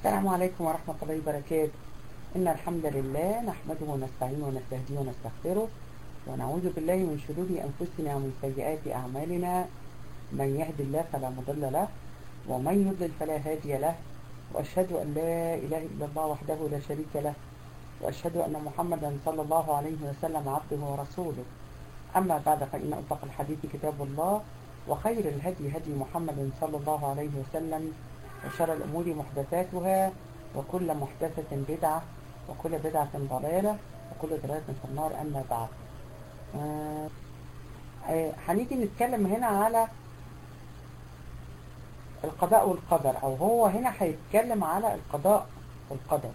السلام عليكم ورحمة الله وبركاته إن الحمد لله نحمده ونستعينه ونستهديه ونستغفره ونعوذ بالله من شرور أنفسنا ومن سيئات أعمالنا من يهد الله فلا مضل له ومن يضلل فلا هادي له وأشهد أن لا إله إلا الله وحده لا شريك له وأشهد أن محمدا صلى الله عليه وسلم عبده ورسوله أما بعد فإن أصدق الحديث كتاب الله وخير الهدي هدي محمد صلى الله عليه وسلم وشر الأمور محدثاتها وكل محدثة بدعة وكل بدعة ضلالة وكل ضلالة في النار أما بعد آه، آه، هنيجي نتكلم هنا على القضاء والقدر أو هو هنا هيتكلم على القضاء والقدر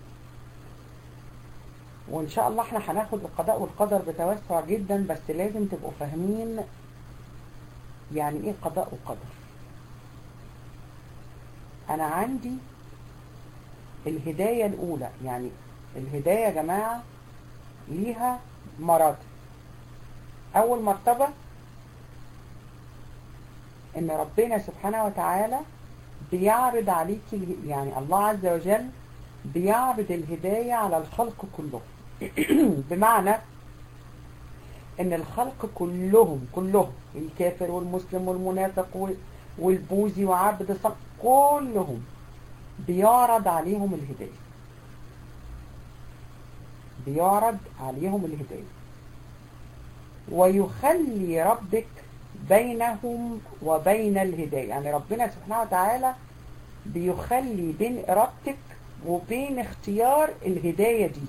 وإن شاء الله احنا هناخد القضاء والقدر بتوسع جدا بس لازم تبقوا فاهمين يعني ايه قضاء وقدر انا عندي الهداية الاولى يعني الهداية يا جماعة ليها مراتب اول مرتبة ان ربنا سبحانه وتعالى بيعرض عليك يعني الله عز وجل بيعرض الهداية على الخلق كلهم بمعنى ان الخلق كلهم كلهم الكافر والمسلم والمنافق والبوذي وعبد الصنم كلهم بيعرض عليهم الهداية بيعرض عليهم الهداية ويخلي ربك بينهم وبين الهداية يعني ربنا سبحانه وتعالى بيخلي بين إرادتك وبين اختيار الهداية دي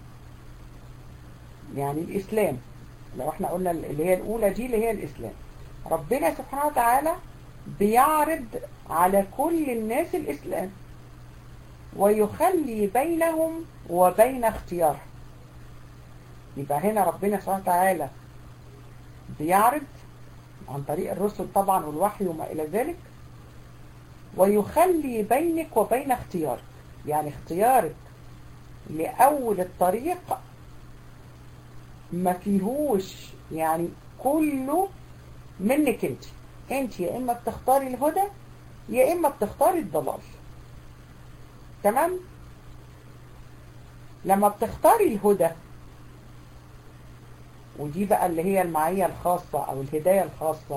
يعني الإسلام لو احنا قلنا اللي هي الأولى دي اللي هي الإسلام ربنا سبحانه وتعالى بيعرض على كل الناس الإسلام ويخلي بينهم وبين اختيار يبقى هنا ربنا سبحانه وتعالى بيعرض عن طريق الرسل طبعا والوحي وما إلى ذلك ويخلي بينك وبين اختيارك يعني اختيارك لأول الطريق ما فيهوش يعني كله منك انت انت يا اما بتختاري الهدى يا اما بتختاري الضلال تمام لما بتختاري الهدى ودي بقى اللي هي المعية الخاصة او الهداية الخاصة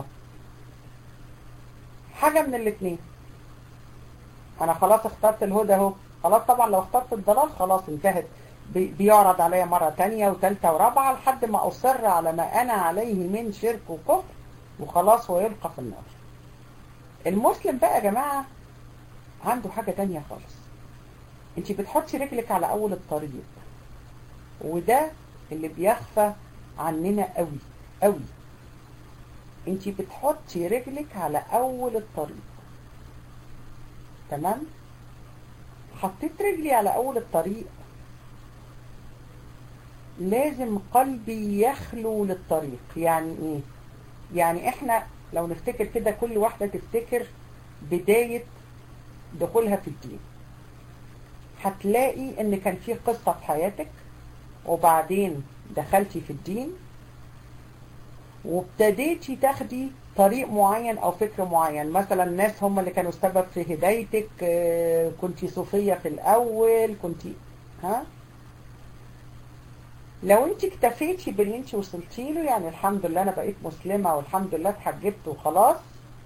حاجة من الاتنين انا خلاص اخترت الهدى اهو خلاص طبعا لو اخترت الضلال خلاص انتهت بيعرض عليا مرة تانية وتالتة ورابعة لحد ما أصر على ما أنا عليه من شرك وكفر وخلاص ويلقى في النار المسلم بقى يا جماعة عنده حاجة تانية خالص انت بتحطي رجلك على أول الطريق وده اللي بيخفى عننا قوي قوي انت بتحطي رجلك على أول الطريق تمام حطيت رجلي على أول الطريق لازم قلبي يخلو للطريق يعني ايه يعني احنا لو نفتكر كده كل واحدة تفتكر بداية دخولها في الدين هتلاقي ان كان في قصة في حياتك وبعدين دخلتي في الدين وابتديتي تاخدي طريق معين او فكر معين مثلا الناس هم اللي كانوا السبب في هدايتك كنتي صوفية في الاول كنتي ها لو انت اكتفيتي باللي انت وصلتي له يعني الحمد لله انا بقيت مسلمة والحمد لله اتحجبت وخلاص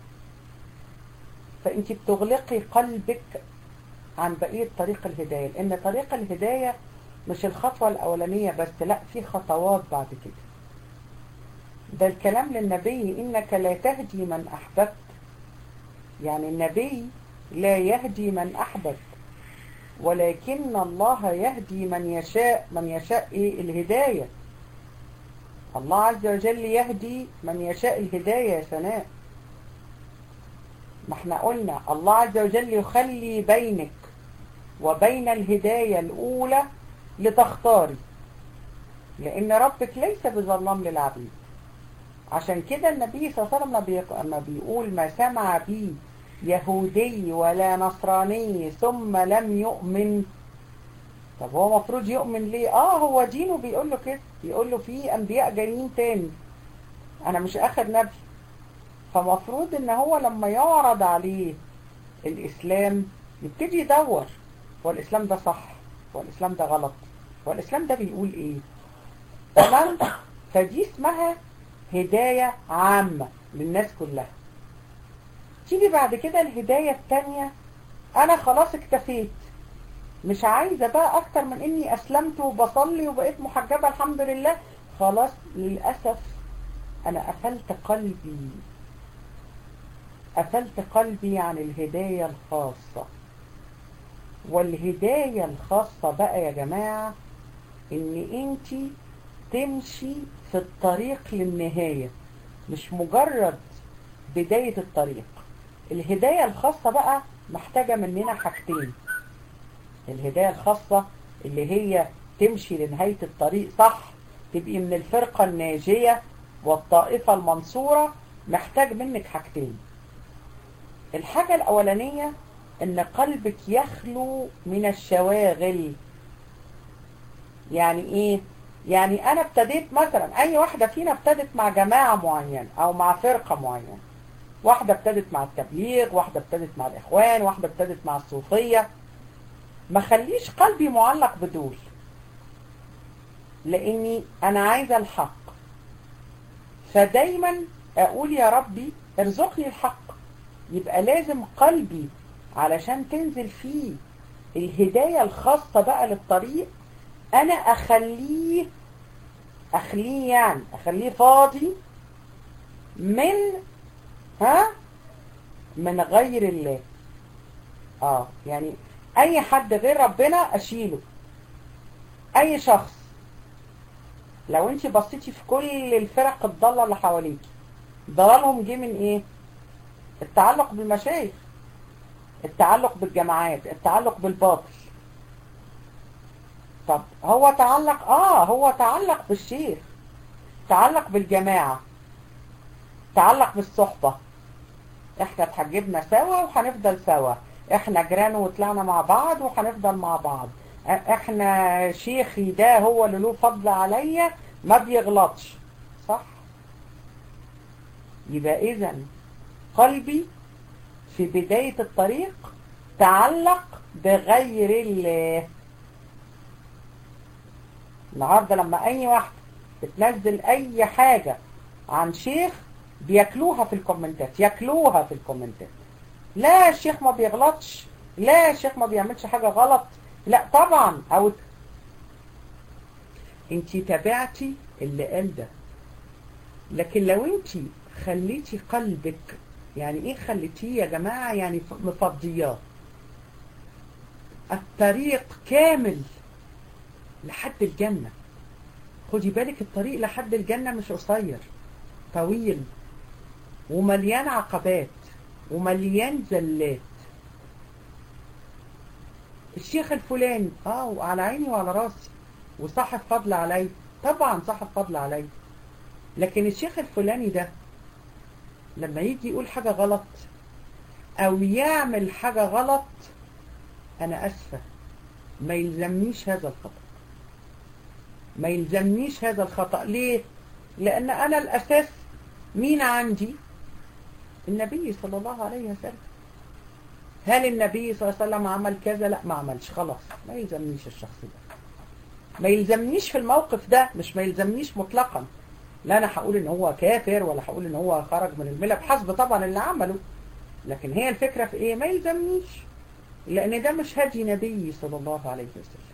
فانت بتغلقي قلبك عن بقية طريق الهداية لان طريق الهداية مش الخطوة الاولانية بس لا في خطوات بعد كده ده الكلام للنبي انك لا تهدي من احببت يعني النبي لا يهدي من احببت ولكن الله يهدي من يشاء من يشاء إيه الهداية الله عز وجل يهدي من يشاء الهداية يا سناء ما احنا قلنا الله عز وجل يخلي بينك وبين الهداية الأولى لتختاري لأن ربك ليس بظلام للعبيد عشان كده النبي صلى الله عليه وسلم لما بيقول ما سمع بي يهودي ولا نصراني ثم لم يؤمن طب هو مفروض يؤمن ليه اه هو دينه بيقول له كده بيقول له في انبياء جايين تاني انا مش اخر نبي فمفروض ان هو لما يعرض عليه الاسلام يبتدي يدور هو الإسلام ده صح هو الإسلام ده غلط هو الإسلام ده بيقول إيه تمام فدي اسمها هداية عامة للناس كلها تيجي بعد كده الهداية التانية أنا خلاص اكتفيت مش عايزة بقى أكتر من إني أسلمت وبصلي وبقيت محجبة الحمد لله خلاص للأسف أنا قفلت قلبي قفلت قلبي عن الهداية الخاصة والهداية الخاصة بقى يا جماعة إن أنت تمشي في الطريق للنهاية مش مجرد بداية الطريق الهداية الخاصة بقى محتاجة مننا حاجتين الهداية الخاصة اللي هي تمشي لنهاية الطريق صح تبقي من الفرقة الناجية والطائفة المنصورة محتاج منك حاجتين الحاجة الأولانية إن قلبك يخلو من الشواغل يعني إيه؟ يعني أنا ابتديت مثلا أي واحدة فينا ابتدت مع جماعة معينة أو مع فرقة معينة واحدة ابتدت مع التبليغ واحدة ابتدت مع الإخوان واحدة ابتدت مع الصوفية ما خليش قلبي معلق بدول لاني انا عايزة الحق فدايما اقول يا ربي ارزقني الحق يبقى لازم قلبي علشان تنزل فيه الهداية الخاصة بقى للطريق انا اخليه اخليه يعني اخليه فاضي من ها من غير الله اه يعني اي حد غير ربنا اشيله اي شخص لو انت بصيتي في كل الفرق الضالة اللي حواليكي ضلالهم جه من ايه التعلق بالمشايخ التعلق بالجماعات التعلق بالباطل طب هو تعلق اه هو تعلق بالشيخ تعلق بالجماعة تعلق بالصحبة احنا اتحجبنا سوا وهنفضل سوا احنا جيران وطلعنا مع بعض وهنفضل مع بعض احنا شيخي ده هو اللي له فضل عليا ما بيغلطش صح يبقى اذا قلبي في بداية الطريق تعلق بغير الله النهاردة لما اي واحدة بتنزل اي حاجة عن شيخ بياكلوها في الكومنتات ياكلوها في الكومنتات لا الشيخ ما بيغلطش لا الشيخ ما بيعملش حاجة غلط لا طبعا او انت تابعتي اللي قال ده لكن لو انت خليتي قلبك يعني ايه خليتيه يا جماعة يعني مفضياه الطريق كامل لحد الجنة خدي بالك الطريق لحد الجنة مش قصير طويل ومليان عقبات ومليان زلات الشيخ الفلاني اه وعلى عيني وعلى راسي وصاحب فضل علي طبعا صاحب فضل علي لكن الشيخ الفلاني ده لما يجي يقول حاجة غلط او يعمل حاجة غلط انا اسفة ما يلزمنيش هذا الخطأ ما يلزمنيش هذا الخطأ ليه لان انا الاساس مين عندي النبي صلى الله عليه وسلم هل النبي صلى الله عليه وسلم عمل كذا لا ما عملش خلاص ما يلزمنيش الشخص ده ما يلزمنيش في الموقف ده مش ما يلزمنيش مطلقا لا انا هقول ان هو كافر ولا هقول ان هو خرج من المله بحسب طبعا اللي عمله لكن هي الفكرة في ايه ما يلزمنيش لان ده مش هدي نبي صلى الله عليه وسلم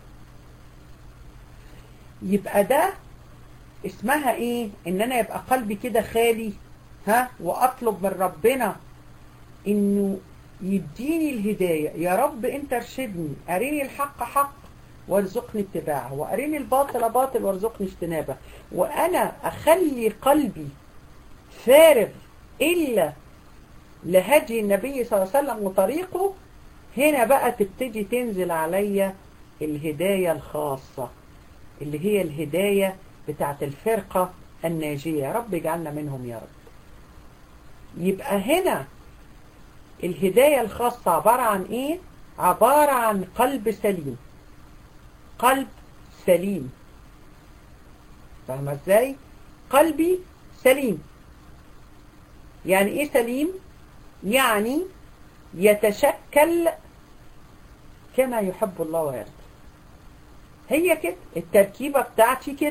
يبقى ده اسمها ايه ان انا يبقى قلبي كده خالي ها واطلب من ربنا انه يديني الهداية يا رب انت ارشدني اريني الحق حق وارزقني اتباعه واريني الباطل باطل وارزقني اجتنابه وانا اخلي قلبي فارغ الا لهدي النبي صلى الله عليه وسلم وطريقه هنا بقى تبتدي تنزل عليا الهداية الخاصة اللي هي الهداية بتاعت الفرقة الناجية يا رب اجعلنا منهم يا رب يبقى هنا الهداية الخاصة عبارة عن ايه عبارة عن قلب سليم قلب سليم فاهمة ازاي قلبي سليم يعني ايه سليم يعني يتشكل كما يحب الله ويرضى هي كده التركيبة بتاعتي كده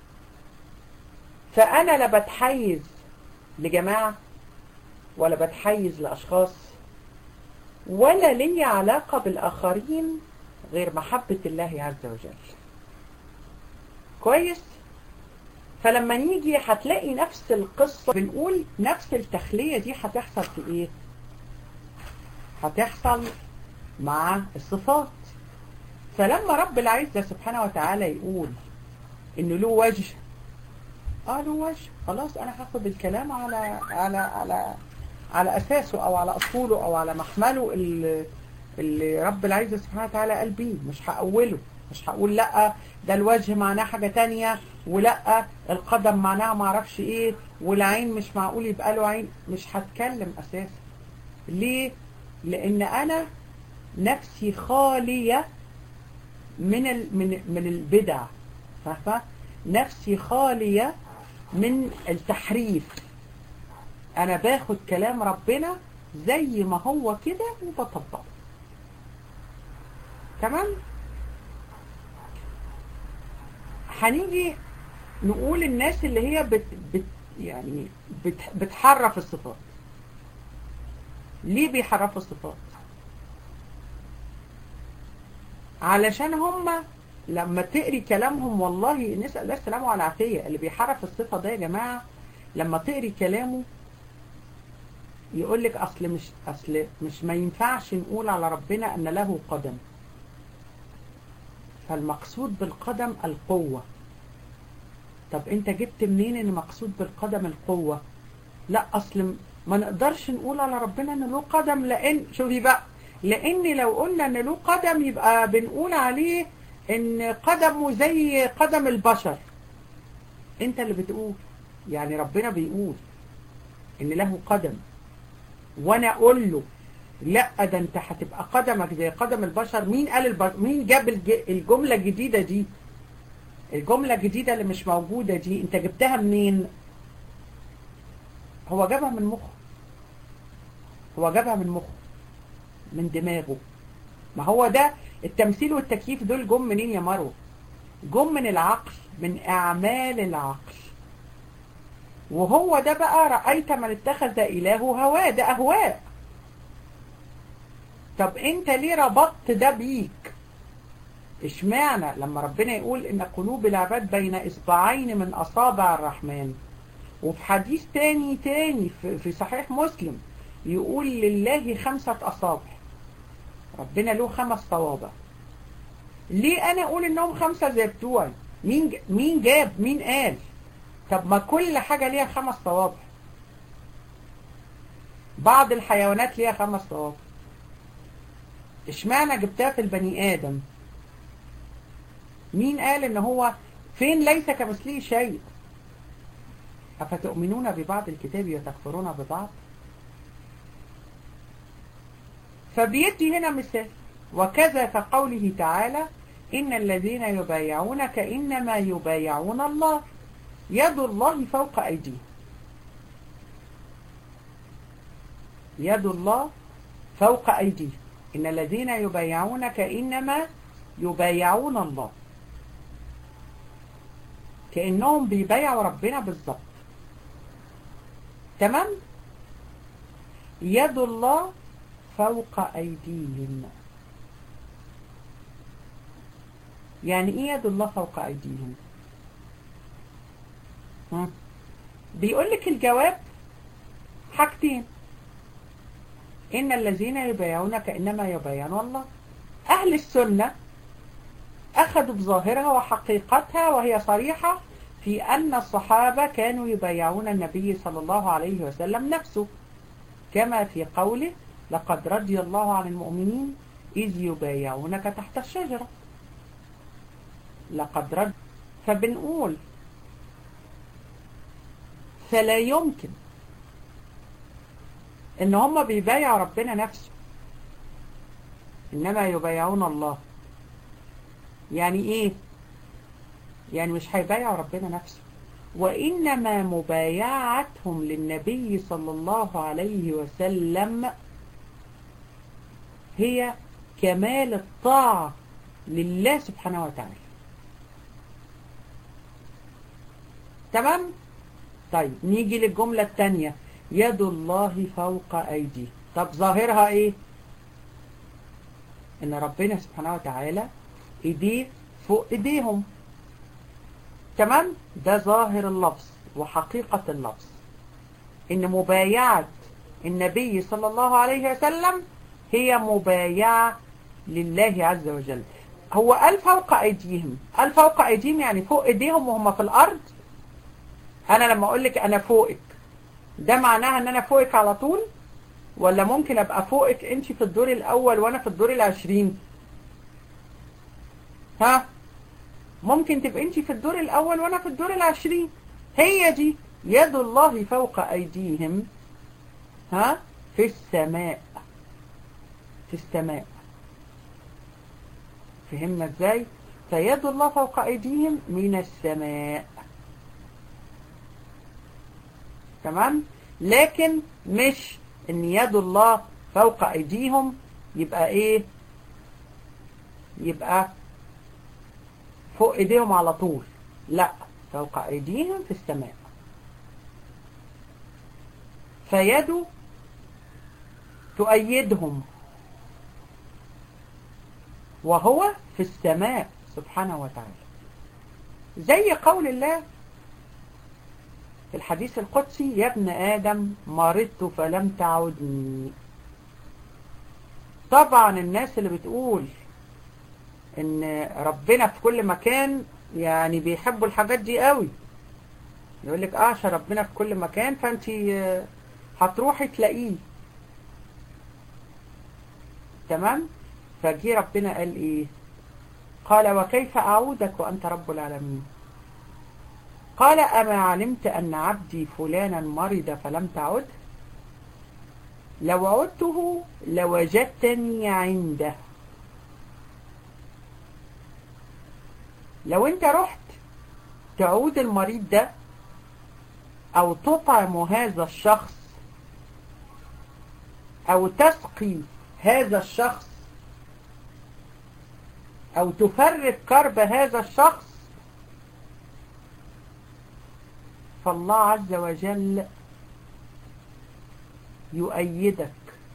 فأنا لا بتحيز لجماعة ولا بتحيز لأشخاص ولا لي علاقة بالآخرين غير محبة الله عز وجل كويس فلما نيجي هتلاقي نفس القصة بنقول نفس التخلية دي هتحصل في ايه هتحصل مع الصفات فلما رب العزة سبحانه وتعالى يقول انه له وجه اه له وجه خلاص انا هاخد الكلام على على على على اساسه او على اصوله او على محمله اللي, اللي رب العزة سبحانه وتعالى قال بيه مش هقوله مش هقول لا ده الوجه معناه حاجة تانية ولا القدم معناها معرفش ايه والعين مش معقول يبقى له عين مش هتكلم اساسا ليه لان انا نفسي خالية من ال من من البدع فاهمة نفسي خالية من التحريف انا باخد كلام ربنا زي ما هو كده وبطبقه تمام هنيجي نقول الناس اللي هي بت بت يعني بت بتحرف الصفات ليه بيحرفوا الصفات علشان هم لما تقري كلامهم والله نسأل الله السلامة على العافية اللي بيحرف الصفة ده يا جماعة لما تقري كلامه يقول لك أصل مش أصل مش ما ينفعش نقول على ربنا أن له قدم فالمقصود بالقدم القوة طب انت جبت منين ان مقصود بالقدم القوة لا اصل ما نقدرش نقول على ربنا ان له قدم لان شوفي بقى لان لو قلنا ان له قدم يبقى بنقول عليه ان قدمه زي قدم البشر انت اللي بتقول يعني ربنا بيقول ان له قدم وانا اقول له لا ده انت هتبقى قدمك زي قدم البشر مين قال البشر مين جاب الجملة الجديدة دي الجملة الجديدة اللي مش موجودة دي انت جبتها منين هو جابها من مخه هو جابها من مخه من دماغه ما هو ده التمثيل والتكييف دول جم منين يا مروه جم من العقل من اعمال العقل وهو ده بقى رأيت من اتخذ إلهه هواه ده أهواء طب انت ليه ربطت ده بيك اشمعنى لما ربنا يقول ان قلوب العباد بين اصبعين من اصابع الرحمن وفي حديث تاني تاني في صحيح مسلم يقول لله خمسة اصابع ربنا له خمس صوابع ليه انا اقول انهم خمسة زي بتوعي مين مين جاب مين قال طب ما كل حاجة ليها خمس صوابع بعض الحيوانات ليها خمس صوابع اشمعنى جبتها في البني آدم مين قال ان هو فين ليس كمثله شيء أفتؤمنون ببعض الكتاب وتكفرون ببعض فبيدي هنا مثال وكذا كقوله تعالى إن الذين يبايعونك إنما يبايعون الله يد الله فوق أيديهم يد الله فوق أيديهم إن الذين يبايعونك إنما يبايعون الله كأنهم بيبايعوا ربنا بالظبط تمام يد الله فوق أيديهم يعني إيه يد الله فوق أيديهم بيقول لك الجواب حاجتين إن الذين يبايعونك إنما يبايعون الله أهل السنة أخذوا بظاهرها وحقيقتها وهي صريحة في أن الصحابة كانوا يبايعون النبي صلى الله عليه وسلم نفسه كما في قوله لقد رضي الله عن المؤمنين إذ يبايعونك تحت الشجرة لقد رد فبنقول فلا يمكن ان هم بيبايعوا ربنا نفسه انما يبايعون الله يعني ايه يعني مش هيبايعوا ربنا نفسه وإنما مبايعتهم للنبي صلى الله عليه وسلم هي كمال الطاعة لله سبحانه وتعالى تمام طيب نيجي للجملة الثانية يد الله فوق أيدي طب ظاهرها ايه ان ربنا سبحانه وتعالى ايديه فوق ايديهم تمام ده ظاهر اللفظ وحقيقة اللفظ ان مبايعة النبي صلى الله عليه وسلم هي مبايعة لله عز وجل هو قال فوق ايديهم قال فوق ايديهم يعني فوق ايديهم وهم في الارض انا لما اقول لك انا فوقك ده معناها ان انا فوقك على طول ولا ممكن ابقى فوقك انت في الدور الاول وانا في الدور العشرين ها ممكن تبقى انت في الدور الاول وانا في الدور العشرين هي دي يد الله فوق ايديهم ها في السماء في السماء فهمنا ازاي فيد الله فوق ايديهم من السماء تمام لكن مش ان يد الله فوق ايديهم يبقى ايه يبقى فوق ايديهم على طول لا فوق ايديهم في السماء فيده تؤيدهم وهو في السماء سبحانه وتعالى زي قول الله في الحديث القدسي يا ابن آدم مرضت فلم تعدني طبعا الناس اللي بتقول ان ربنا في كل مكان يعني بيحبوا الحاجات دي قوي يقول لك اه ربنا في كل مكان فانت هتروحي تلاقيه تمام فجي ربنا قال ايه قال وكيف اعودك وانت رب العالمين قال أما علمت أن عبدي فلانا مرض فلم تعد لو عدته لوجدتني عنده لو انت رحت تعود المريض ده او تطعم هذا الشخص او تسقي هذا الشخص او تفرق كرب هذا الشخص فالله عز وجل يؤيدك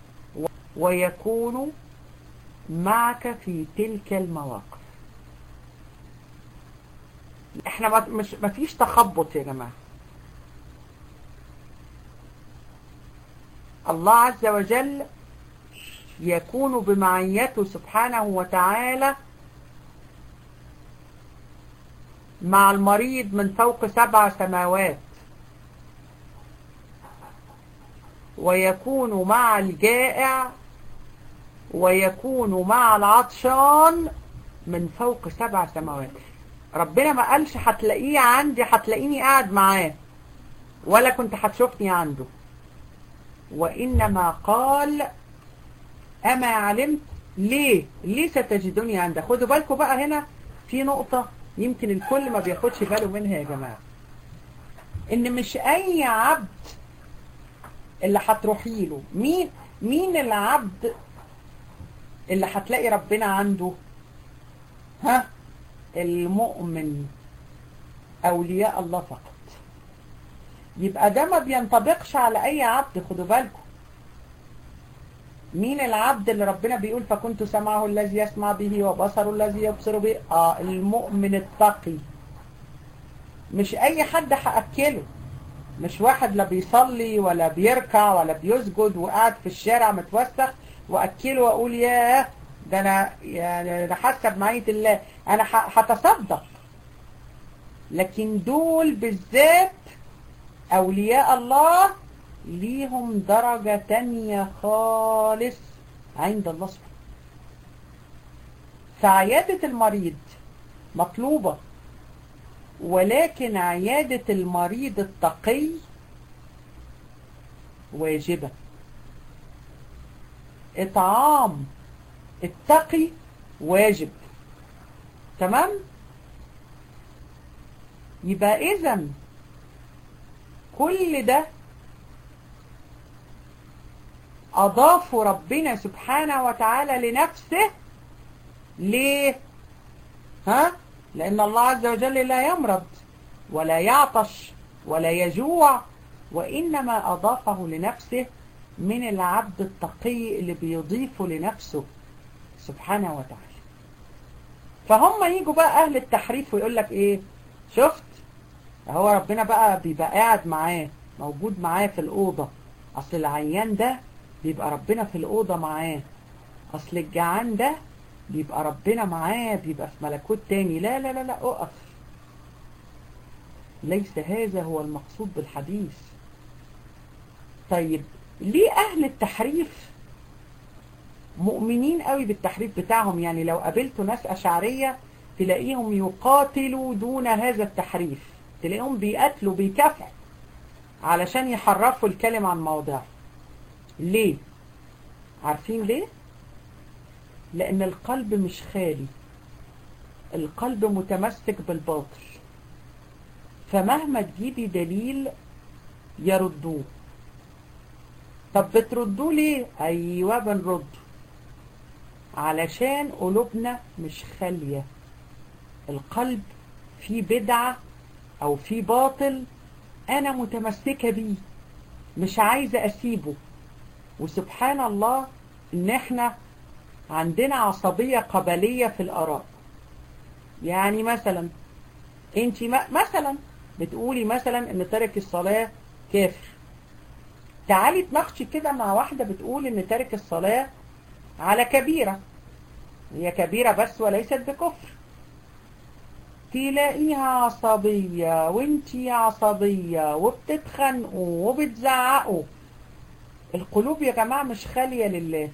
ويكون معك في تلك المواقف احنا ما مش ما فيش تخبط يا جماعة الله عز وجل يكون بمعيته سبحانه وتعالى مع المريض من فوق سبع سماوات ويكون مع الجائع ويكون مع العطشان من فوق سبع سماوات ربنا ما قالش هتلاقيه عندي هتلاقيني قاعد معاه ولا كنت هتشوفني عنده وإنما قال أما علمت ليه ليه ستجدني عنده خدوا بالكم بقى هنا في نقطة يمكن الكل ما بياخدش باله منها يا جماعة ان مش اي عبد اللي هتروحي له مين مين العبد اللي هتلاقي ربنا عنده ها المؤمن اولياء الله فقط يبقى ده ما بينطبقش على اي عبد خدوا بالكم مين العبد اللي ربنا بيقول فكنت سمعه الذي يسمع به وبصره الذي يبصر به اه المؤمن التقي مش اي حد هاكله مش واحد لا بيصلي ولا بيركع ولا بيسجد وقاعد في الشارع متوسخ واكله واقول ياه ده انا يعني ده حاسه بمعيه الله انا هتصدق لكن دول بالذات اولياء الله ليهم درجة تانية خالص عند الله سبحانه فعيادة المريض مطلوبة ولكن عيادة المريض التقي واجبة إطعام التقي واجب تمام يبقى إذا كل ده أضافوا ربنا سبحانه وتعالى لنفسه ليه ها لأن الله عز وجل لا يمرض ولا يعطش ولا يجوع وإنما أضافه لنفسه من العبد التقي اللي بيضيفه لنفسه سبحانه وتعالى فهم يجوا بقى أهل التحريف ويقول لك إيه شفت هو ربنا بقى بيبقى قاعد معاه موجود معاه في الأوضة أصل العيان ده بيبقى ربنا في الأوضة معاه أصل الجعان ده بيبقى ربنا معاه بيبقى في ملكوت تاني لا لا لا لا أقف ليس هذا هو المقصود بالحديث طيب ليه أهل التحريف مؤمنين قوي بالتحريف بتاعهم يعني لو قابلتوا ناس أشعرية تلاقيهم يقاتلوا دون هذا التحريف تلاقيهم بيقتلوا بيكافحوا علشان يحرفوا الكلمة عن مواضعه ليه عارفين ليه لأن القلب مش خالي القلب متمسك بالباطل فمهما تجيبي دليل يردوه طب بتردوه ليه ايوه بنرد علشان قلوبنا مش خالية القلب فيه بدعة او فيه باطل انا متمسكة بيه مش عايزة اسيبه وسبحان الله ان احنا عندنا عصبية قبلية في الاراء يعني مثلا انت مثلا بتقولي مثلا ان تارك الصلاة كافر تعالي تناقشي كده مع واحدة بتقول ان تارك الصلاة على كبيرة هي كبيرة بس وليست بكفر تلاقيها عصبية وانتي عصبية وبتتخانقوا وبتزعقوا القلوب يا جماعة مش خالية لله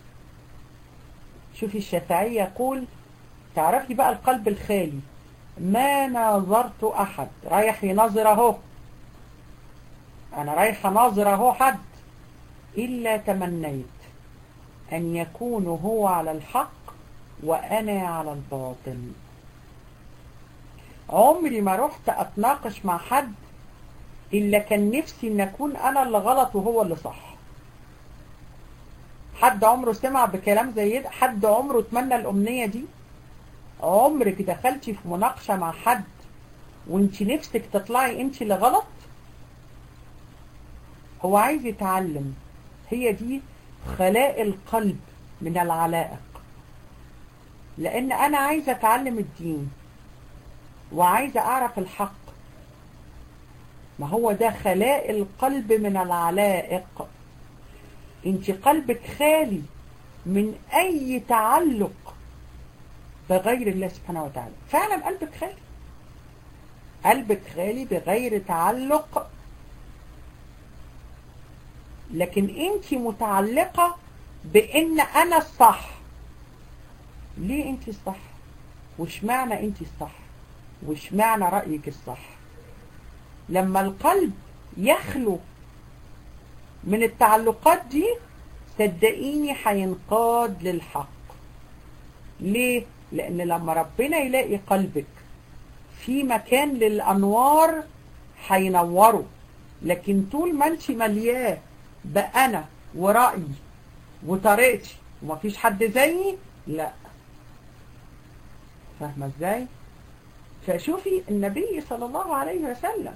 شوفي الشافعي يقول تعرفي بقى القلب الخالي ما ناظرت أحد رايح يناظر اهو أنا رايح ناظر اهو حد إلا تمنيت أن يكون هو على الحق وأنا على الباطل عمري ما رحت أتناقش مع حد إلا كان نفسي أن أكون أنا اللي غلط وهو اللي صح حد عمره سمع بكلام زي ده حد عمره اتمنى الأمنية دي عمرك دخلتي في مناقشة مع حد وانت نفسك تطلعي انت اللي غلط هو عايز يتعلم هي دي خلاء القلب من العلائق لان انا عايزة اتعلم الدين وعايزة اعرف الحق ما هو ده خلاء القلب من العلائق انت قلبك خالي من اي تعلق بغير الله سبحانه وتعالى فعلا قلبك خالي قلبك خالي بغير تعلق لكن انت متعلقة بان انا الصح ليه انت الصح وش معنى انت الصح وش معنى رأيك الصح لما القلب يخلو من التعلقات دي صدقيني هينقاد للحق ليه لان لما ربنا يلاقي قلبك في مكان للانوار هينوره لكن طول ما انت ملياه بأنا ورأيي وطريقتي ومفيش حد زيي لا فاهمة ازاي فشوفي النبي صلى الله عليه وسلم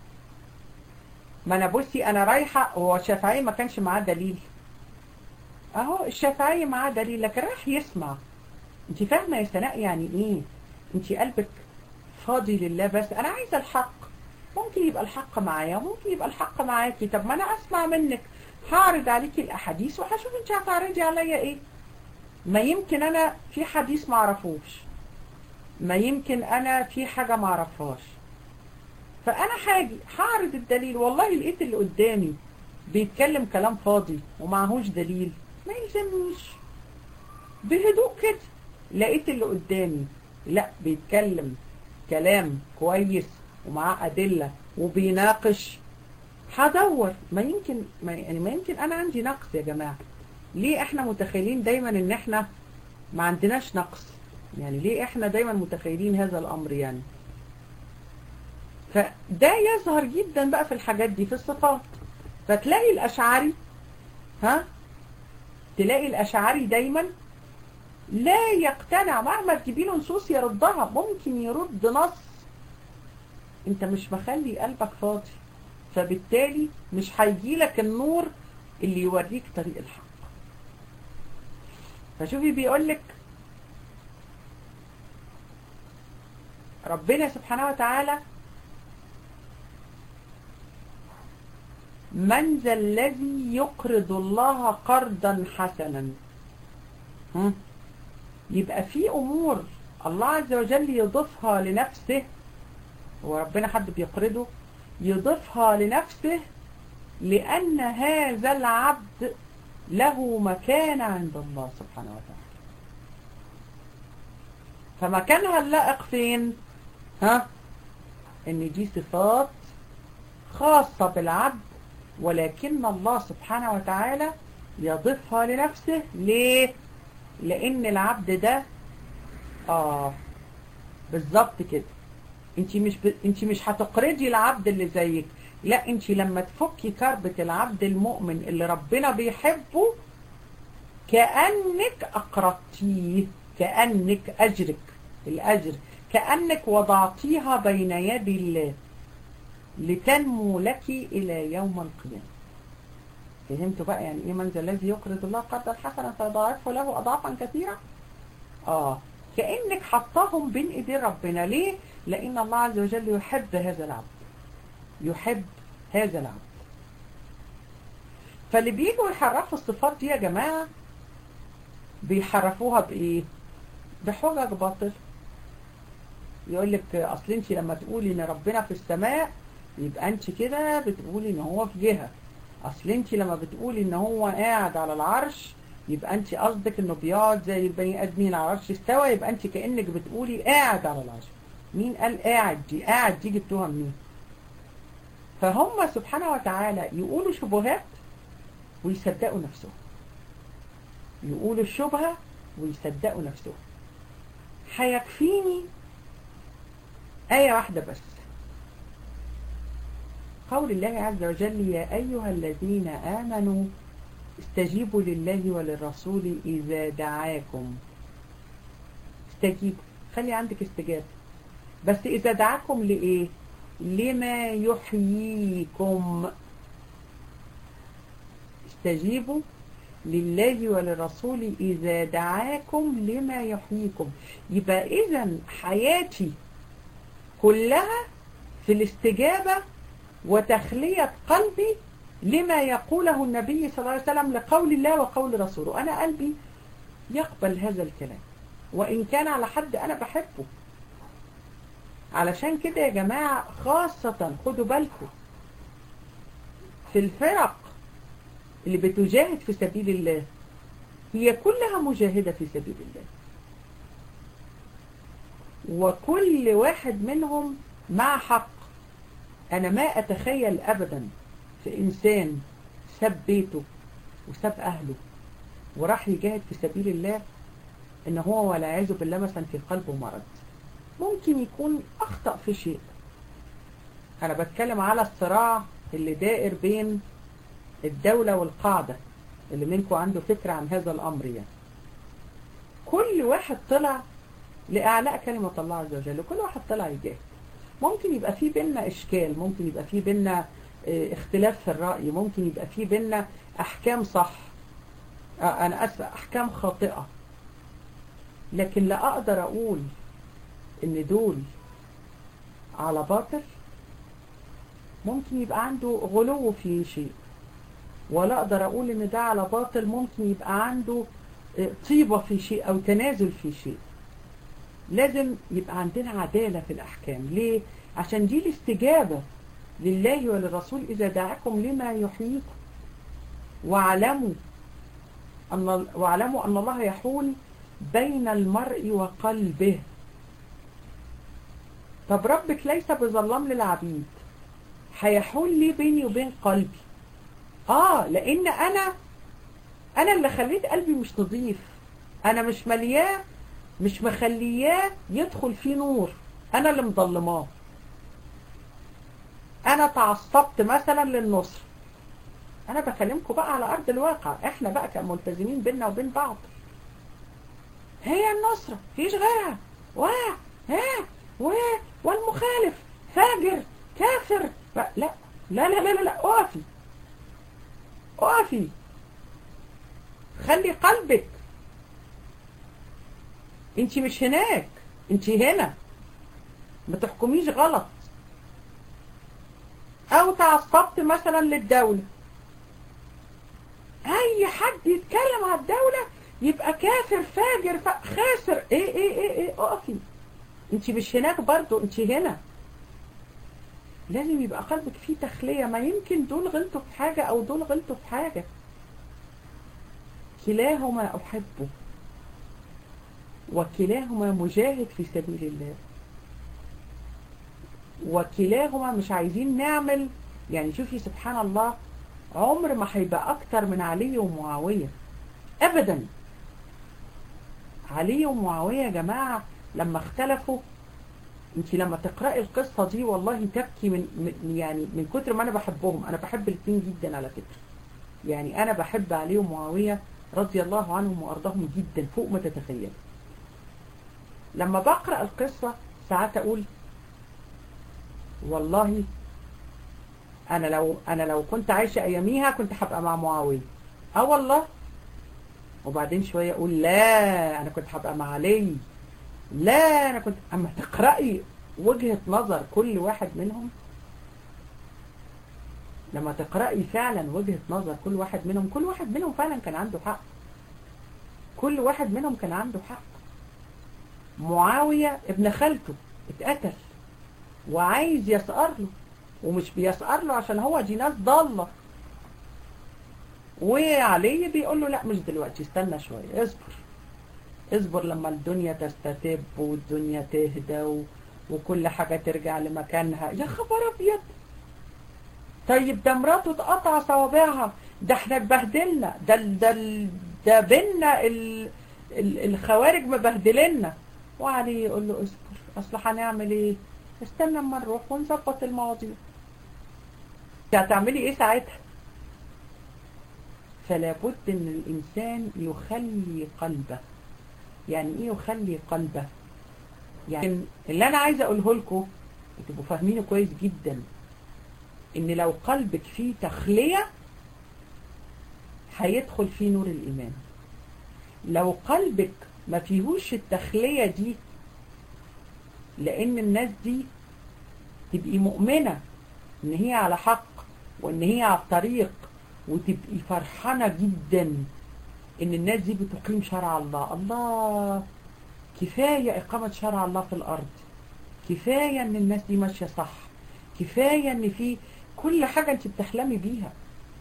ما انا بصي انا رايحة هو الشافعي ما كانش معاه دليل اهو الشافعي معاه دليل لكن راح يسمع انت فاهمة يا سناء يعني ايه انت قلبك فاضي لله بس انا عايزة الحق ممكن يبقى الحق معايا ممكن يبقى الحق معاكي طب ما انا اسمع منك هعرض عليكي الاحاديث وهشوف انت هتعرضي عليا ايه ما يمكن انا في حديث ما اعرفوش ما يمكن انا في حاجة ما اعرفهاش فانا حاجي هعرض الدليل والله لقيت اللي قدامي بيتكلم كلام فاضي ومعهوش دليل ما يلزمنيش بهدوء كده لقيت اللي قدامي لا بيتكلم كلام كويس ومعاه أدلة وبيناقش هدور ما يمكن ما يعني ما يمكن أنا عندي نقص يا جماعة ليه احنا متخيلين دايما ان احنا ما عندناش نقص يعني ليه احنا دايما متخيلين هذا الامر يعني فده يظهر جدا بقى في الحاجات دي في الصفات فتلاقي الاشعري ها تلاقي الأشعري دايما لا يقتنع مهما تجيبي له نصوص يردها ممكن يرد نص انت مش مخلي قلبك فاضي فبالتالي مش هيجيلك النور اللي يوريك طريق الحق فشوفي بيقولك ربنا سبحانه وتعالى من ذا الذي يقرض الله قرضا حسنا هم؟ يبقى في امور الله عز وجل يضيفها لنفسه وربنا حد بيقرضه يضيفها لنفسه لأن هذا العبد له مكانة عند الله سبحانه وتعالى فمكانها اللائق فين ها ان دي صفات خاصة بالعبد ولكن الله سبحانه وتعالى يضيفها لنفسه ليه لان العبد ده اه بالظبط كده انت مش ب... انت مش هتقرضي العبد اللي زيك لا انت لما تفكي كربة العبد المؤمن اللي ربنا بيحبه كأنك أقرضتيه كأنك أجرك الأجر كأنك وضعتيها بين يدي الله لتنمو لك إلى يوم القيامة فهمتوا بقى يعني إيه من ذا الذي يقرض الله قرضا حسنا فيضاعفه له أضعافا كثيرة آه كأنك حطاهم بين إيدين ربنا ليه؟ لأن الله عز وجل يحب هذا العبد يحب هذا العبد فاللي بيجوا يحرفوا الصفات دي يا جماعة بيحرفوها بإيه؟ بحجج باطل يقول لك أصل أنت لما تقولي إن ربنا في السماء يبقى أنت كده بتقولي إن هو في جهة أصل أنت لما بتقولي إن هو قاعد على العرش يبقى أنت قصدك إنه بيقعد زي البني آدمين على العرش استوى يبقى أنت كأنك بتقولي قاعد على العرش مين قال قاعد دي قاعد دي جبتوها منين فهم سبحانه وتعالى يقولوا شبهات ويصدقوا نفسهم يقولوا الشبهة ويصدقوا نفسهم هيكفيني آية واحدة بس قول الله عز وجل يا أيها الذين آمنوا استجيبوا لله وللرسول إذا دعاكم استجيبوا خلي عندك استجابة بس إذا دعاكم لإيه لما يحييكم استجيبوا لله وللرسول إذا دعاكم لما يحييكم يبقى إذا حياتي كلها في الاستجابة وتخلية قلبي لما يقوله النبي صلى الله عليه وسلم لقول الله وقول رسوله أنا قلبي يقبل هذا الكلام وإن كان على حد أنا بحبه علشان كده يا جماعة خاصة خدوا بالكم في الفرق اللي بتجاهد في سبيل الله هي كلها مجاهدة في سبيل الله وكل واحد منهم مع حق أنا ما أتخيل أبدا في إنسان ساب بيته وساب أهله وراح يجاهد في سبيل الله إن هو ولا يعوذ بالله مثلا في قلبه مرض ممكن يكون أخطأ في شيء أنا بتكلم على الصراع اللي دائر بين الدولة والقاعدة اللي منكم عنده فكرة عن هذا الأمر يعني كل واحد طلع لإعلاء كلمة الله عز وجل وكل واحد طلع يجاهد ممكن يبقى في بينا إشكال ممكن يبقى في بينا اختلاف في الرأي ممكن يبقى في بينا أحكام صح أنا أسفة أحكام خاطئة لكن لا أقدر أقول إن دول على باطل ممكن يبقى عنده غلو في شيء ولا أقدر أقول إن ده على باطل ممكن يبقى عنده طيبة في شيء أو تنازل في شيء لازم يبقى عندنا عدالة في الأحكام ليه؟ عشان دي الاستجابة لله وللرسول إذا دعاكم لما يحييكم واعلموا أن واعلموا أن الله يحول بين المرء وقلبه طب ربك ليس بظلام للعبيد هيحول لي بيني وبين قلبي اه لان انا انا اللي خليت قلبي مش نظيف انا مش ملياه مش مخلياه يدخل فيه نور انا اللي مظلماه انا تعصبت مثلا للنصر انا بكلمكم بقى على ارض الواقع احنا بقى كملتزمين بينا وبين بعض هي النصرة فيش غيرها و ها و والمخالف فاجر كافر لا لا لا لا لا لا اقفي اقفي خلي قلبك انت مش هناك انت هنا ما تحكميش غلط او تعصبت مثلا للدولة اي حد يتكلم على الدولة يبقى كافر فاجر خاسر ايه ايه ايه ايه اقفي انت مش هناك برضو انت هنا لازم يبقى قلبك فيه تخلية ما يمكن دول غلطوا في حاجة او دول غلطوا في حاجة كلاهما احبه وكلاهما مجاهد في سبيل الله وكلاهما مش عايزين نعمل يعني شوفي سبحان الله عمر ما هيبقى اكتر من علي ومعاوية ابدا علي ومعاوية يا جماعة لما اختلفوا انت لما تقرأي القصة دي والله تبكي من, من يعني من كتر ما انا بحبهم انا بحب الاثنين جدا على فكرة يعني انا بحب علي ومعاوية رضي الله عنهم وارضاهم جدا فوق ما تتخيل لما بقرأ القصة ساعات اقول والله انا لو انا لو كنت عايشة اياميها كنت هبقى مع معاوية اه والله وبعدين شوية اقول لا انا كنت هبقى مع علي لا انا كنت اما تقرأي وجهة نظر كل واحد منهم لما تقرأي فعلا وجهة نظر كل واحد منهم كل واحد منهم فعلا كان عنده حق كل واحد منهم كان عنده حق معاوية ابن خالته اتقتل وعايز يسأر له ومش بيسأر له عشان هو دي ناس ضالة وعلي بيقول له لا مش دلوقتي استنى شوية اصبر اصبر لما الدنيا تستتب والدنيا تهدى و... وكل حاجة ترجع لمكانها يا خبر ابيض طيب ده مراته اتقطع صوابعها ده احنا اتبهدلنا ده ده ده بينا ال... ال... الخوارج مبهدلنا وعلي يقول له اصبر اصل هنعمل ايه استنى اما نروح ونظبط المواضيع هتعملي ايه ساعتها فلا بد ان الانسان يخلي قلبه يعني ايه يخلي قلبه يعني اللي انا عايزه اقوله لكم تبقوا فاهمينه كويس جدا ان لو قلبك فيه تخليه هيدخل فيه نور الايمان لو قلبك ما فيهوش التخليه دي لان الناس دي تبقي مؤمنه ان هي على حق وان هي على الطريق وتبقي فرحانه جدا ان الناس دي بتقيم شرع الله الله كفاية اقامة شرع الله في الارض كفاية ان الناس دي ماشية صح كفاية ان في كل حاجة انت بتحلمي بيها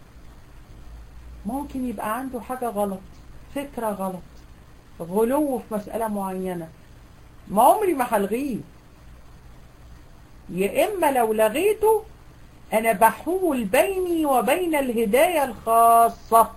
ممكن يبقى عنده حاجة غلط فكرة غلط غلو في مسألة معينة ما عمري ما هلغيه يا اما لو لغيته انا بحول بيني وبين الهداية الخاصة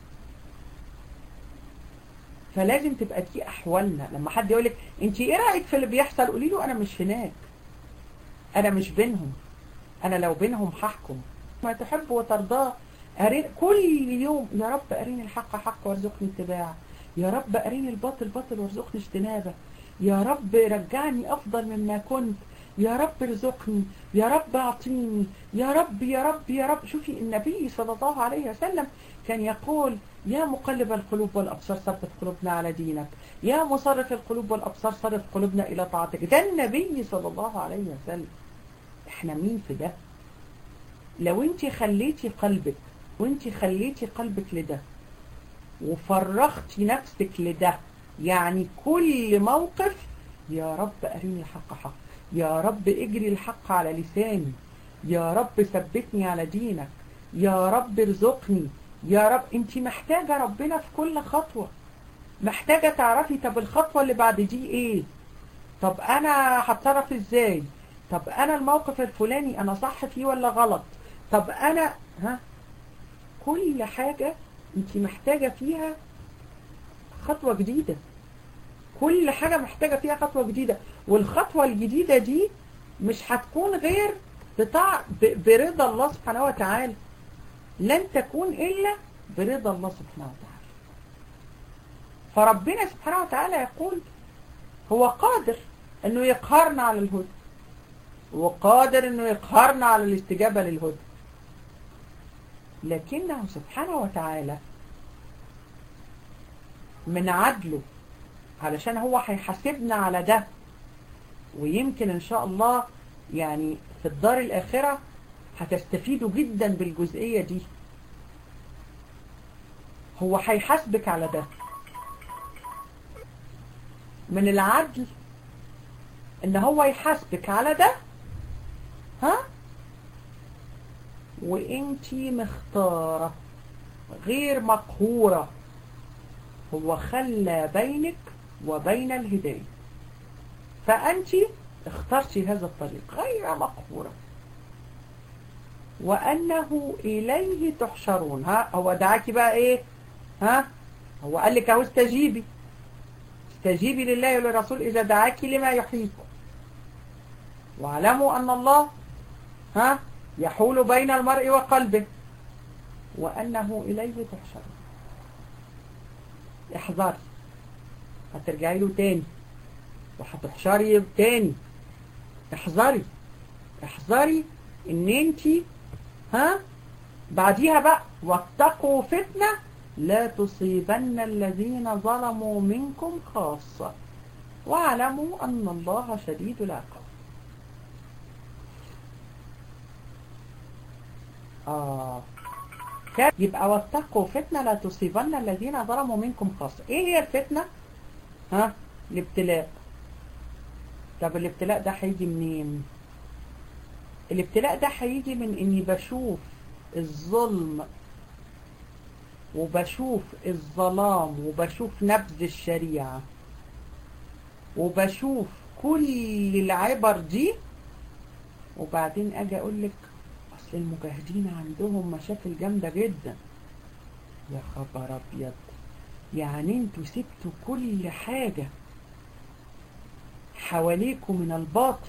فلازم تبقى دي احوالنا لما حد يقولك انت ايه رايك في اللي بيحصل قولي له انا مش هناك انا مش بينهم انا لو بينهم هحكم ما تحب وترضاه أرين كل يوم يا رب أريني الحق حق وارزقني اتباعه يا رب أريني الباطل باطل وارزقني اجتنابه يا رب رجعني أفضل مما كنت يا رب ارزقني يا رب أعطيني يا رب يا رب يا رب شوفي النبي صلى الله عليه وسلم كان يقول يا مقلب القلوب والأبصار صرف قلوبنا على دينك يا مصرف القلوب والأبصار صرف قلوبنا إلى طاعتك ده النبي صلى الله عليه وسلم احنا مين في ده لو انت خليتي قلبك وانت خليتي قلبك لده وفرغتي نفسك لده يعني كل موقف يا رب أريني الحق حق يا رب اجري الحق على لساني يا رب ثبتني على دينك يا رب ارزقني يا رب انت محتاجة ربنا في كل خطوة محتاجة تعرفي طب الخطوة اللي بعد دي ايه طب انا هتصرف ازاي طب انا الموقف الفلاني انا صح فيه ولا غلط طب انا ها كل حاجة انت محتاجة فيها خطوة جديدة كل حاجة محتاجة فيها خطوة جديدة والخطوة الجديدة دي مش هتكون غير بتاع برضا الله سبحانه وتعالى لن تكون إلا برضا الله سبحانه وتعالى فربنا سبحانه وتعالى يقول هو قادر انه يقهرنا على الهدى وقادر انه يقهرنا على الاستجابة للهدى لكنه سبحانه وتعالى من عدله علشان هو هيحاسبنا على ده ويمكن ان شاء الله يعني في الدار الاخرة هتستفيدوا جدا بالجزئية دي هو هيحاسبك على ده من العدل ان هو يحاسبك على ده ها وانتي مختارة غير مقهورة هو خلى بينك وبين الهداية فأنت اخترتي هذا الطريق غير مقهورة وأنه إليه تحشرون ها هو دعاكي بقى إيه ها هو قال لك اهو استجيبي استجيبي لله وللرسول إذا دعاكي لما يحييكم واعلموا أن الله ها يحول بين المرء وقلبه وأنه إليه تحشرون احذري هترجعي له تاني وهتحشري تاني احذري احذري ان انتي ها بعديها بقى واتقوا فتنة لا تصيبن الذين ظلموا منكم خاصة واعلموا ان الله شديد العقاب آه يبقى واتقوا فتنة لا تصيبن الذين ظلموا منكم خاصة ايه هي الفتنة ها الابتلاء طب الابتلاء ده هيجي منين الابتلاء ده هيجي من اني بشوف الظلم وبشوف الظلام وبشوف نبذ الشريعة وبشوف كل العبر دي وبعدين اجي اقول لك اصل المجاهدين عندهم مشاكل جامدة جدا يا خبر ابيض يعني انتوا سبتوا كل حاجة حواليكم من الباطل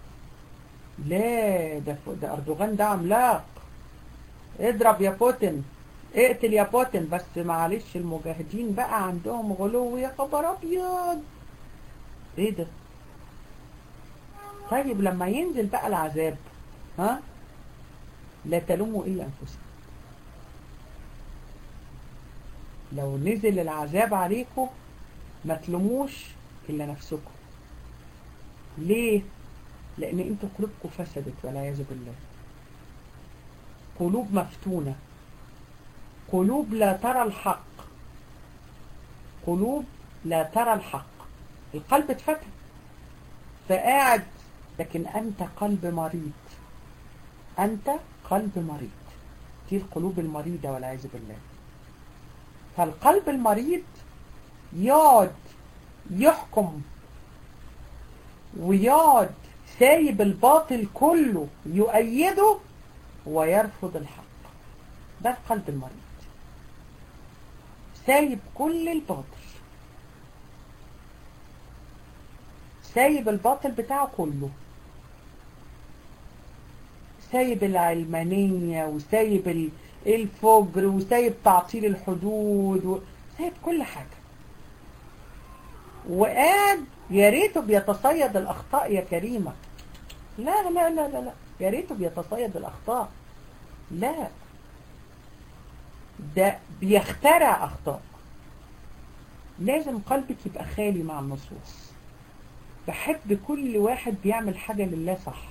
لا ده, ده اردوغان ده عملاق اضرب يا بوتين اقتل يا بوتين بس معلش المجاهدين بقى عندهم غلو يا خبر ابيض ايه ده طيب لما ينزل بقى العذاب ها لا تلوموا الا انفسكم لو نزل العذاب عليكم ما تلوموش الا نفسكم ليه لان انتوا قلوبكم فسدت والعياذ بالله قلوب مفتونة قلوب لا ترى الحق قلوب لا ترى الحق القلب اتفتح فقاعد لكن انت قلب مريض انت قلب مريض دي القلوب المريضة والعياذ بالله فالقلب المريض يقعد يحكم ويقعد سايب الباطل كله يؤيده ويرفض الحق ده القلب المريض سايب كل الباطل سايب الباطل بتاعه كله سايب العلمانية وسايب الفجر وسايب تعطيل الحدود وسايب كل حاجة وقاعد يا ريته بيتصيد الأخطاء يا كريمة لا لا لا لا لا يا ريته بيتصيد الأخطاء لا ده بيخترع أخطاء لازم قلبك يبقى خالي مع النصوص بحب كل واحد بيعمل حاجة لله صح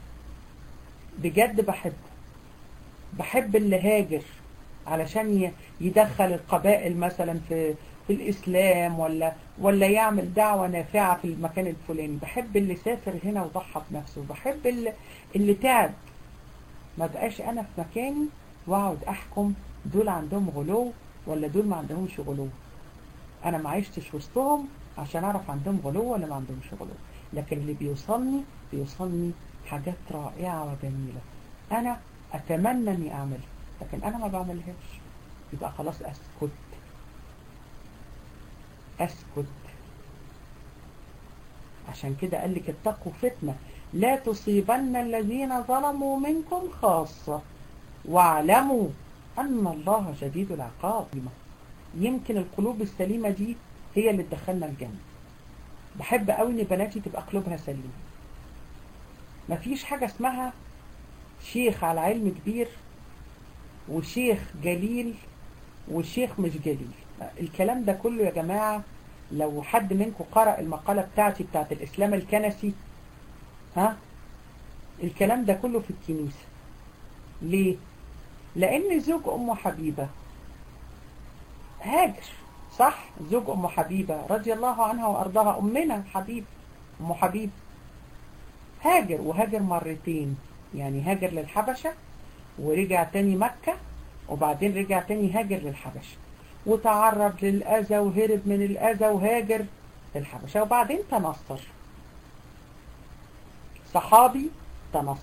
بجد بحبه بحب اللي هاجر علشان يدخل القبائل مثلا في في الإسلام ولا ولا يعمل دعوة نافعة في المكان الفلاني بحب اللي سافر هنا وضحى بنفسه بحب اللي, اللي تعب ما بقاش أنا في مكاني واقعد أحكم دول عندهم غلو ولا دول ما عندهمش غلو أنا ما عشتش وسطهم عشان أعرف عندهم غلو ولا ما عندهمش غلو لكن اللي بيوصلني بيوصلني حاجات رائعة وجميلة أنا أتمنى أني أعملها لكن أنا ما بعملهاش يبقى خلاص أسكت أسكت عشان كده قال لك اتقوا فتنة لا تصيبن الذين ظلموا منكم خاصة واعلموا أن الله شديد العقاب يمكن القلوب السليمة دي هي اللي تدخلنا الجنة بحب قوي ان بناتي تبقى قلوبها سليمة مفيش حاجة اسمها شيخ على علم كبير وشيخ جليل وشيخ مش جليل الكلام ده كله يا جماعة لو حد منكم قرأ المقالة بتاعتي بتاعت الإسلام الكنسي ها الكلام ده كله في الكنيسة ليه؟ لأن زوج أم حبيبة هاجر صح زوج أم حبيبة رضي الله عنها وأرضاها أمنا حبيب أم حبيب هاجر وهاجر مرتين يعني هاجر للحبشة ورجع تاني مكة وبعدين رجع تاني هاجر للحبشة وتعرض للأذى وهرب من الأذى وهاجر للحبشة وبعدين تنصر صحابي تنصر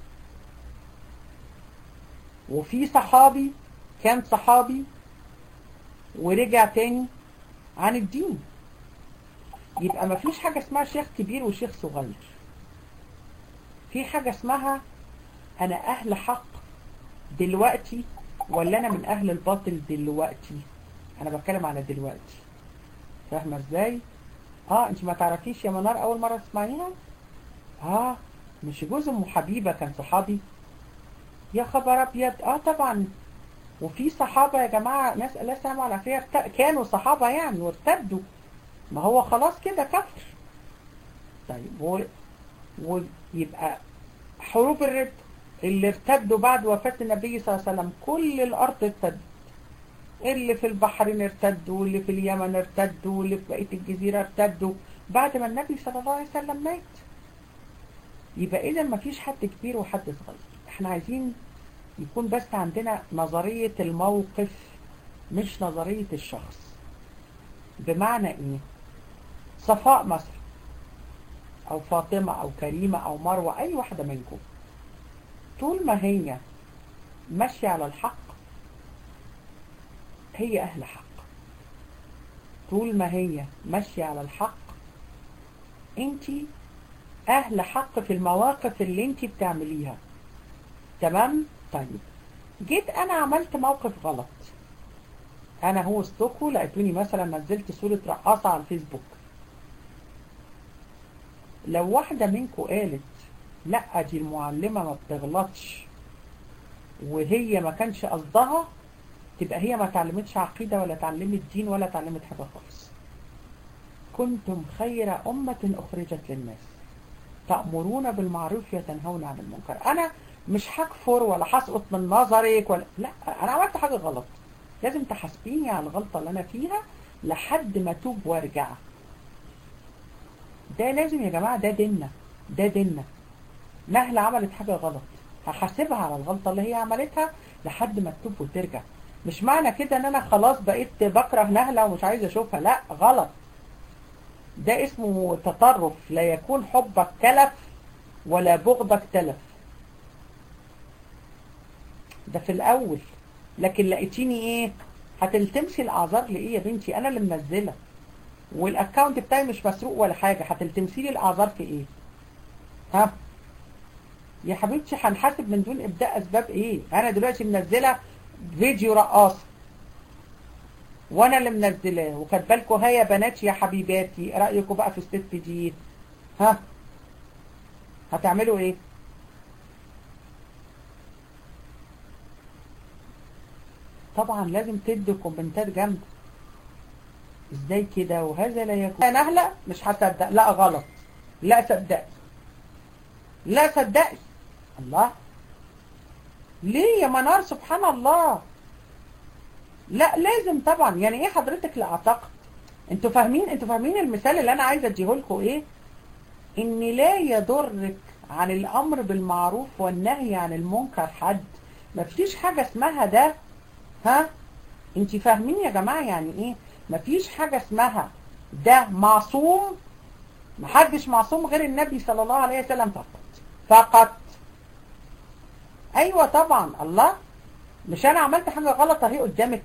وفي صحابي كان صحابي ورجع تاني عن الدين يبقى ما فيش حاجة اسمها شيخ كبير وشيخ صغير في حاجة اسمها أنا أهل حق دلوقتي ولا أنا من أهل الباطل دلوقتي أنا بتكلم على دلوقتي فاهمة إزاي؟ آه أنت ما تعرفيش يا منار أول مرة تسمعيها؟ آه مش جوز أم حبيبة كان صحابي يا خبر أبيض آه طبعا وفي صحابة يا جماعة ناس الله السلامة والعافية كانوا صحابة يعني وارتدوا ما هو خلاص كده كفر طيب و... ويبقى حروب الرد اللي ارتدوا بعد وفاة النبي صلى الله عليه وسلم كل الأرض ارتدت اللي في البحرين ارتدوا واللي في اليمن ارتدوا واللي في بقية الجزيرة ارتدوا بعد ما النبي صلى الله عليه وسلم مات يبقى إذا ما فيش حد كبير وحد صغير احنا عايزين يكون بس عندنا نظرية الموقف مش نظرية الشخص بمعنى ايه صفاء مثلا او فاطمة او كريمة او مروة اي واحدة منكم طول ما هي ماشية على الحق هي اهل حق طول ما هي ماشية على الحق انت اهل حق في المواقف اللي انت بتعمليها تمام طيب جيت انا عملت موقف غلط انا هو استوكو لقيتوني مثلا نزلت صورة رقاصة على الفيسبوك لو واحدة منكم قالت لا دي المعلمة ما بتغلطش وهي ما كانش قصدها تبقى هي ما تعلمتش عقيدة ولا تعلمت دين ولا تعلمت حاجة خالص كنتم خير أمة أخرجت للناس تأمرون بالمعروف وتنهون عن المنكر أنا مش هكفر ولا هسقط من نظرك ولا لا انا عملت حاجة غلط لازم تحاسبيني على الغلطة اللي انا فيها لحد ما توب وارجع ده لازم يا جماعة ده ديننا ده ديننا نهلة عملت حاجة غلط هحاسبها على الغلطة اللي هي عملتها لحد ما تتوب وترجع مش معنى كده ان انا خلاص بقيت بكره نهلة ومش عايز اشوفها لا غلط ده اسمه تطرف لا يكون حبك تلف ولا بغضك تلف ده في الاول لكن لقيتيني ايه هتلتمسي الاعذار لايه يا بنتي انا اللي منزله والاكونت بتاعي مش مسروق ولا حاجه هتلتمسي لي الاعذار في ايه ها يا حبيبتي هنحاسب من دون ابداء اسباب ايه انا دلوقتي منزله فيديو رقاصه وانا اللي منزلاه وكاتبه لكم ها يا بناتي يا حبيباتي رايكم بقى في الست دي ها هتعملوا ايه طبعا لازم تدي كومنتات جامده ازاي كده وهذا لا يكون انا نهله مش هصدق لا غلط لا صدقي لا صدقي الله ليه يا منار سبحان الله لا لازم طبعا يعني ايه حضرتك لا اعتقد انتوا فاهمين انتوا فاهمين المثال اللي انا عايزه اديه لكم ايه ان لا يضرك عن الامر بالمعروف والنهي عن المنكر حد مفيش حاجه اسمها ده ها انت فاهمين يا جماعه يعني ايه مفيش حاجه اسمها ده معصوم محدش معصوم غير النبي صلى الله عليه وسلم فقط فقط ايوه طبعا الله مش انا عملت حاجه غلط اهي قدامك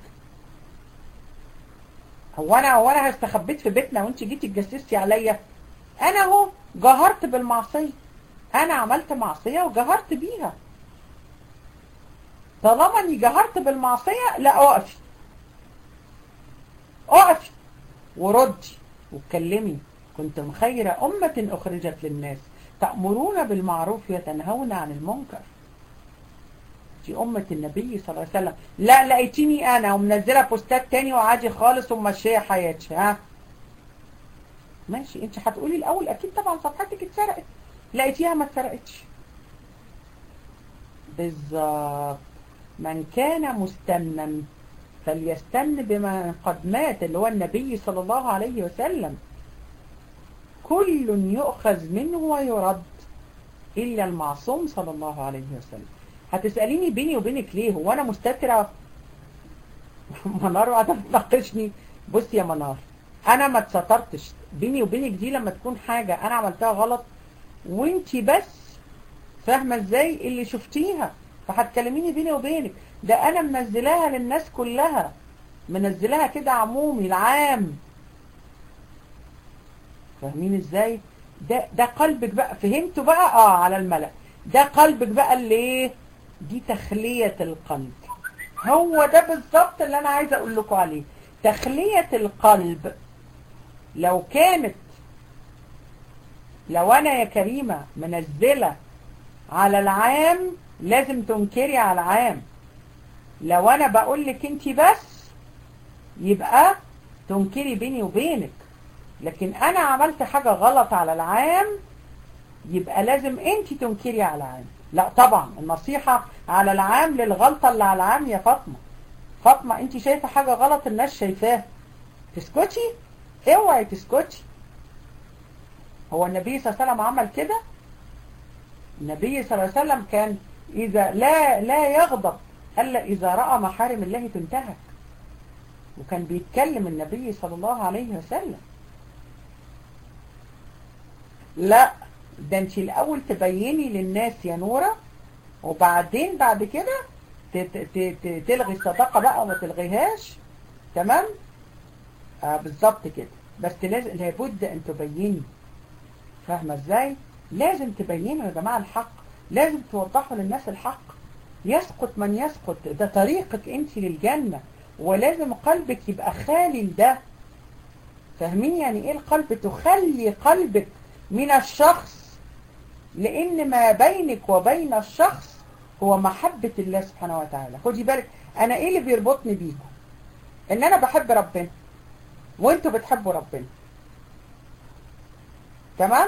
هو انا هو انا استخبيت في بيتنا وانت جيتي اتجسستي عليا انا اهو جهرت بالمعصيه انا عملت معصيه وجهرت بيها طالما اني جهرت بالمعصية لا اقفي اقفي وردي واتكلمي كنتم خير أمة أخرجت للناس تأمرون بالمعروف وتنهون عن المنكر دي أمة النبي صلى الله عليه وسلم لا لقيتيني أنا ومنزلة بوستات تاني وعادي خالص وماشية حياتي ها ماشي انت هتقولي الأول أكيد طبعا صفحتك اتسرقت لقيتيها ما اتسرقتش بالظبط من كان مستنا فليستن بمن قد مات اللي هو النبي صلى الله عليه وسلم كل يؤخذ منه ويرد إلا المعصوم صلى الله عليه وسلم هتسأليني بيني وبينك ليه هو أنا مستترة منار وقاعدة بتناقشني بص يا منار أنا ما اتسترتش بيني وبينك دي لما تكون حاجة أنا عملتها غلط وانتي بس فاهمة ازاي اللي شفتيها فهتكلميني بيني وبينك ده أنا منزلاها للناس كلها منزلاها كده عمومي العام فاهمين ازاي ده ده قلبك بقى فهمتوا بقى اه على الملأ ده قلبك بقى اللي ايه دي تخلية القلب هو ده بالظبط اللي انا عايزه اقول لكم عليه تخلية القلب لو كانت لو انا يا كريمة منزلة على العام لازم تنكري على العام لو انا بقول لك انت بس يبقى تنكري بيني وبينك لكن انا عملت حاجة غلط على العام يبقى لازم انت تنكري على العام لا طبعا النصيحة على العام للغلطة اللي على العام يا فاطمة فاطمة انت شايفة حاجة غلط الناس شايفاها تسكتي اوعي تسكتي هو النبي صلى الله عليه وسلم عمل كده النبي صلى الله عليه وسلم كان إذا لا لا يغضب إلا إذا رأى محارم الله تنتهك وكان بيتكلم النبي صلى الله عليه وسلم لا ده انت الأول تبيني للناس يا نورة وبعدين بعد كده تلغي الصداقة بقى وما تلغيهاش تمام آه بالظبط كده بس لازم لابد ان تبيني فاهمة ازاي لازم تبينوا يا جماعة الحق لازم توضحوا للناس الحق يسقط من يسقط ده طريقك انت للجنة ولازم قلبك يبقى خالي لده فاهمين يعني ايه القلب تخلي قلبك من الشخص لان ما بينك وبين الشخص هو محبة الله سبحانه وتعالى خدي بالك انا ايه اللي بيربطني بيكم ان انا بحب ربنا وانتوا بتحبوا ربنا تمام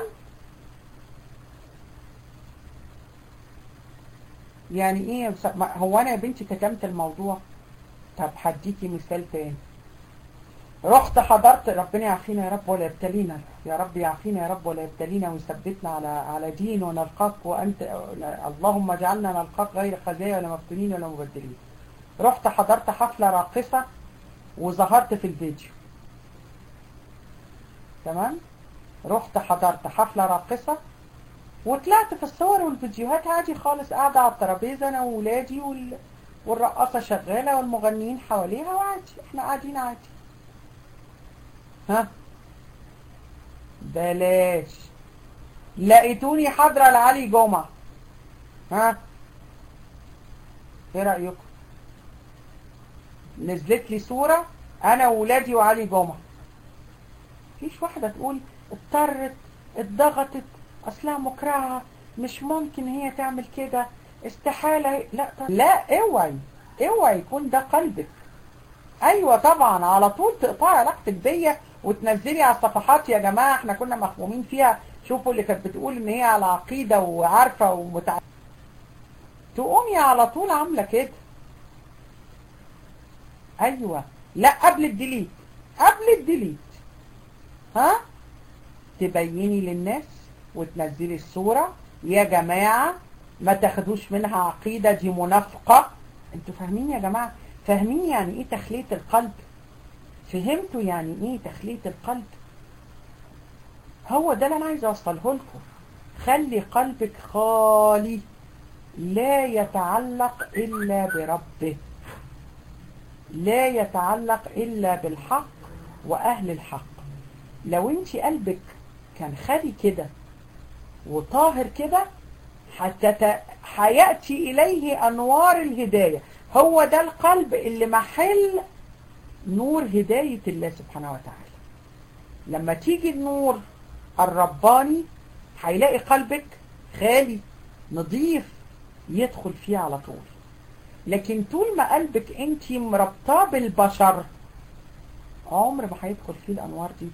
يعني ايه هو انا يا بنتي كتمت الموضوع طب هديكي مثال تاني رحت حضرت ربنا يعافينا يا رب ولا يبتلينا يا رب يعافينا يا رب ولا يبتلينا ويثبتنا على على دين ونلقاك وانت اللهم اجعلنا نلقاك غير خزايا ولا مفتونين ولا مبدلين رحت حضرت حفلة راقصة وظهرت في الفيديو تمام رحت حضرت حفلة راقصة وطلعت في الصور والفيديوهات عادي خالص قاعدة على الترابيزة انا وولادي وال... والرقاصة شغالة والمغنيين حواليها وعادي احنا قاعدين عادي ها بلاش لقيتوني حاضرة لعلي جمعة ها ايه رأيكم نزلت لي صورة انا وولادي وعلي جمعة فيش واحدة تقول اضطرت اتضغطت اصلها مكرهة مش ممكن هي تعمل كده استحالة لا طب. لا اوعي اوعي يكون ده قلبك ايوه طبعا على طول تقطعي علاقتك بيا وتنزلي على الصفحات يا جماعة احنا كنا مفهومين فيها شوفوا اللي كانت بتقول ان هي على عقيدة وعارفة ومتع تقومي على طول عاملة كده ايوه لا قبل الديليت قبل الديليت ها تبيني للناس وتنزلي الصورة يا جماعة ما تاخدوش منها عقيدة دي منافقة انتوا فاهمين يا جماعة فاهمين يعني ايه تخلية القلب فهمتوا يعني ايه تخلية القلب هو ده اللي انا عايز اوصله لكم خلي قلبك خالي لا يتعلق الا بربه لا يتعلق الا بالحق واهل الحق لو انت قلبك كان خالي كده وطاهر كده هيأتي إليه أنوار الهداية هو ده القلب اللي محل نور هداية الله سبحانه وتعالى لما تيجي النور الرباني هيلاقي قلبك خالي نظيف يدخل فيه على طول لكن طول ما قلبك انت مربطاه بالبشر عمر ما هيدخل فيه الانوار دي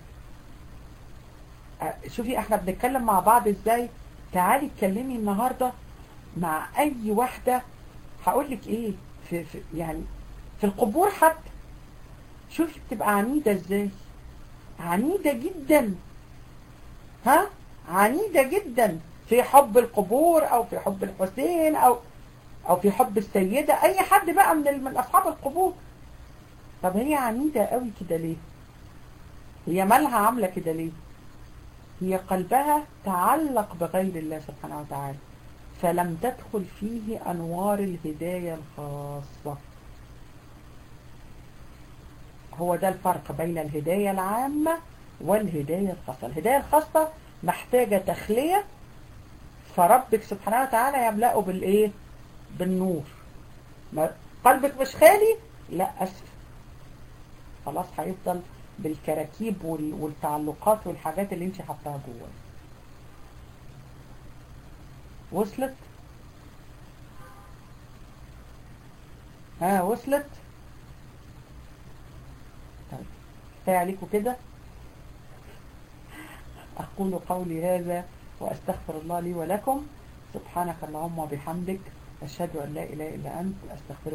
شوفي احنا بنتكلم مع بعض ازاي تعالي اتكلمي النهارده مع اي واحده هقول لك ايه في, في يعني في القبور حتى شوفي بتبقى عنيده ازاي عنيده جدا ها عنيده جدا في حب القبور او في حب الحسين او او في حب السيده اي حد بقى من من اصحاب القبور طب هي عنيده قوي كده ليه هي مالها عامله كده ليه هي قلبها تعلق بغير الله سبحانه وتعالى فلم تدخل فيه أنوار الهداية الخاصة هو ده الفرق بين الهداية العامة والهداية الخاصة الهداية الخاصة محتاجة تخلية فربك سبحانه وتعالى يملأه بالإيه بالنور قلبك مش خالي لا أسف خلاص هيفضل بالكراكيب والتعلقات والحاجات اللي انت حطاها جوه وصلت ها وصلت طيب كفايه عليكم كده اقول قولي هذا واستغفر الله لي ولكم سبحانك اللهم وبحمدك اشهد ان لا اله الا انت استغفرك